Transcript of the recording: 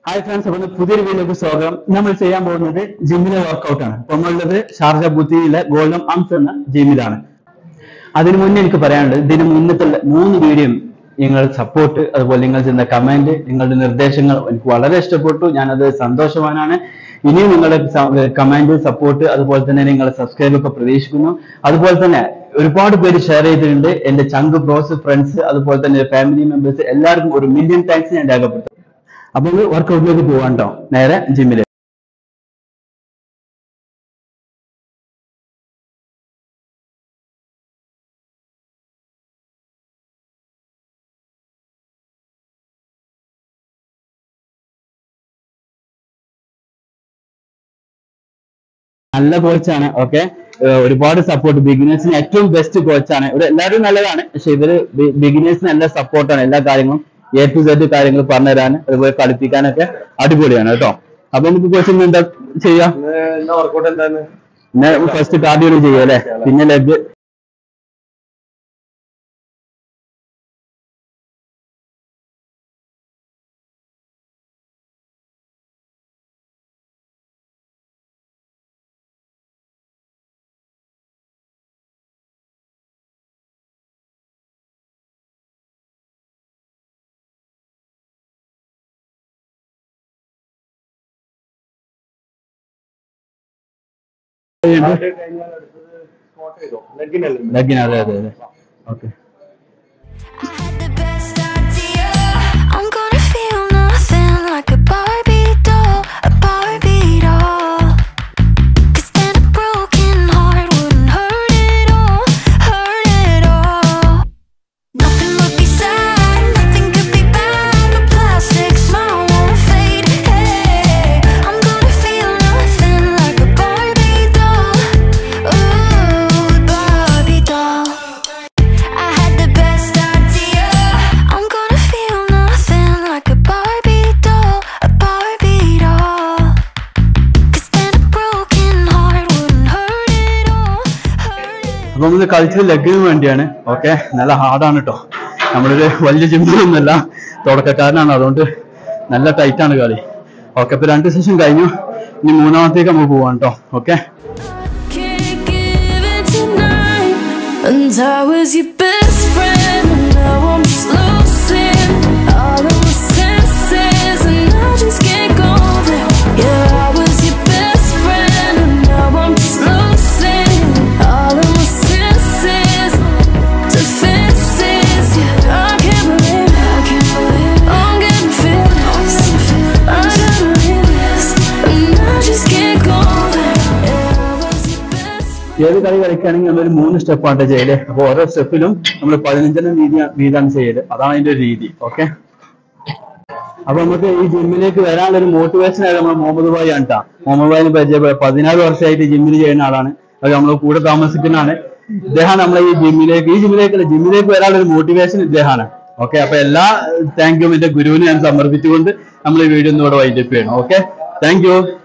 Hi friends അപ്പൊ ഇന്ന് പുതിയൊരു വീഡിയോക്ക് സ്വാഗതം നമ്മൾ ചെയ്യാൻ പോകുന്നത് ജിമ്മിലെ വർക്കൗട്ട് ആണ് അപ്പൊ നമ്മളുള്ളത് ഷാർജ ബുദ്ധിയിലെ ഗോൾഡൻ ആംസ് എന്ന ജിമ്മിലാണ് അതിനു മുന്നേ എനിക്ക് പറയാനുള്ളത് ഇതിന് മുന്നത്തെ മൂന്ന് വീഡിയോയും നിങ്ങൾ സപ്പോർട്ട് അതുപോലെ നിങ്ങൾ ചെയ്യുന്ന കമന്റ് നിങ്ങളുടെ നിർദ്ദേശങ്ങൾ എനിക്ക് വളരെ ഇഷ്ടപ്പെട്ടു ഞാനത് സന്തോഷവാനാണ് ഇനിയും നിങ്ങളുടെ കമന്റ് സപ്പോർട്ട് അതുപോലെ തന്നെ നിങ്ങളുടെ സബ്സ്ക്രൈബ് ഒക്കെ പ്രതീക്ഷിക്കുന്നു അതുപോലെ തന്നെ ഒരുപാട് പേര് ഷെയർ ചെയ്തിട്ടുണ്ട് എന്റെ ചങ്ക് ബ്രോസ് ഫ്രണ്ട്സ് അതുപോലെ തന്നെ ഫാമിലി മെമ്പേഴ്സ് എല്ലാവർക്കും ഒരു മില്യൺ താങ്ക്സ് ഞാൻ രേഖപ്പെടുത്തും അപ്പൊ വർക്കൗട്ടിലേക്ക് പോവാൻ കേട്ടോ നേരെ ജിമ്മിലേക്ക് നല്ല കോച്ചാണ് ഓക്കെ ഒരുപാട് സപ്പോർട്ട് ബിഗിനേഴ്സിന് ഏറ്റവും ബെസ്റ്റ് കോച്ചാണ് ഇവിടെ എല്ലാവരും നല്ലതാണ് പക്ഷെ ഇവര് ബിഗിനേഴ്സിന് നല്ല സപ്പോർട്ടാണ് എല്ലാ കാര്യങ്ങളും എ ടു സെഡ് കാര്യങ്ങൾ പറഞ്ഞുതരാൻ അതുപോലെ കളിപ്പിക്കാനൊക്കെ അടിപൊളിയാണ് കേട്ടോ അപ്പൊ നമുക്ക് കോച്ചിങ് എന്താ ചെയ്യാം വർക്കൗട്ട് എന്താണ് പിന്നെ ഫസ്റ്റ് കാർഡിയോ ചെയ്യാം അല്ലെ പിന്നെ ലെഗ് കഴിഞ്ഞാൽ അടുത്തത് സ്ക്വാട്ട് ചെയ്തോ ലെഗിനല്ലേ ലെഗിന് അതെ അതെ അതെ okay I had the best idea. I'm gonna feel nothing like a Barbie doll, a Barbie doll. 'Cause then a broken heart wouldn't hurt at all, hurt at all. Nothing would be sad, nothing could be bad. A plastic smile won't fade. Hey, I'm gonna feel nothing like a Barbie doll. Ooh, Barbie doll. I had the best idea. I'm gonna feel nothing like a Barbie doll, a Barbie doll. 'Cause then a broken heart wouldn't hurt at all, hurt at അപ്പൊ നമ്മൾ കളിച്ചത് ലെഗിന് വേണ്ടിയാണ് okay നല്ല ഹാർഡാണ് കേട്ടോ നമ്മളൊരു വലിയ ജിമ്മിലൊന്നുമല്ല തുടക്കക്കാരനാണ് അതുകൊണ്ട് നല്ല ടൈറ്റ് ആണ് കളി ഓക്കെ അപ്പൊ രണ്ട് സെഷൻ കഴിഞ്ഞു ഇനി മൂന്നാമത്തേക്ക് നമ്മൾ പോവാണ് കേട്ടോ okay Can't give it tonight. And I was your best friend, and now I'm just losing all of my senses, and I just can't go there. Yeah, I was your best friend, and now I'm just losing all of my senses, defenses. Yeah, I can't believe it. I can't believe it. I'm getting feelings. I gotta leave this, and I just can't go there. Yeah, I was your best. ഏത് കളി കളിക്കുകയാണെങ്കിൽ നമ്മളൊരു മൂന്ന് സ്റ്റെപ്പാണ് ചെയ്യല് അപ്പൊ ഓരോ സ്റ്റെപ്പിലും നമ്മൾ പതിനഞ്ചെണ്ണം വീതി വീതാണ് ചെയ്യല് അതാണ് അതിന്റെ ഒരു രീതി ഓക്കെ അപ്പൊ നമുക്ക് ഈ ജിമ്മിലേക്ക് വരാനുള്ള ഒരു മോട്ടിവേഷൻ ആയത് നമ്മുടെ മുഹമ്മദ് ഭായി ആണ് ട്ടാ. മുഹമ്മദ് ഭായിനെ പരിചയപ്പെടുക പതിനാല് വർഷമായിട്ട് ജിമ്മിൽ ചെയ്യുന്ന ആളാണ് അത് നമ്മളെ കൂടെ താമസിക്കുന്നതാണ് ഇദ്ദേഹമാണ് നമ്മളെ ഈ ജിമ്മിലേക്ക് ഈ ജിമ്മിലേക്ക് ജിമ്മിലേക്ക് വരാനുള്ള ഒരു മോട്ടിവേഷൻ ഇദ്ദേഹമാണ് ഓക്കെ അപ്പൊ എല്ലാ താങ്ക് യു എന്റെ ഗുരുവിനെ ഞാൻ സമർപ്പിച്ചുകൊണ്ട് നമ്മൾ ഈ വീഡിയോ ഒന്നുകൂടെ വൈൻഡപ്പ് ചെയ്യണം ഓക്കെ താങ്ക് യു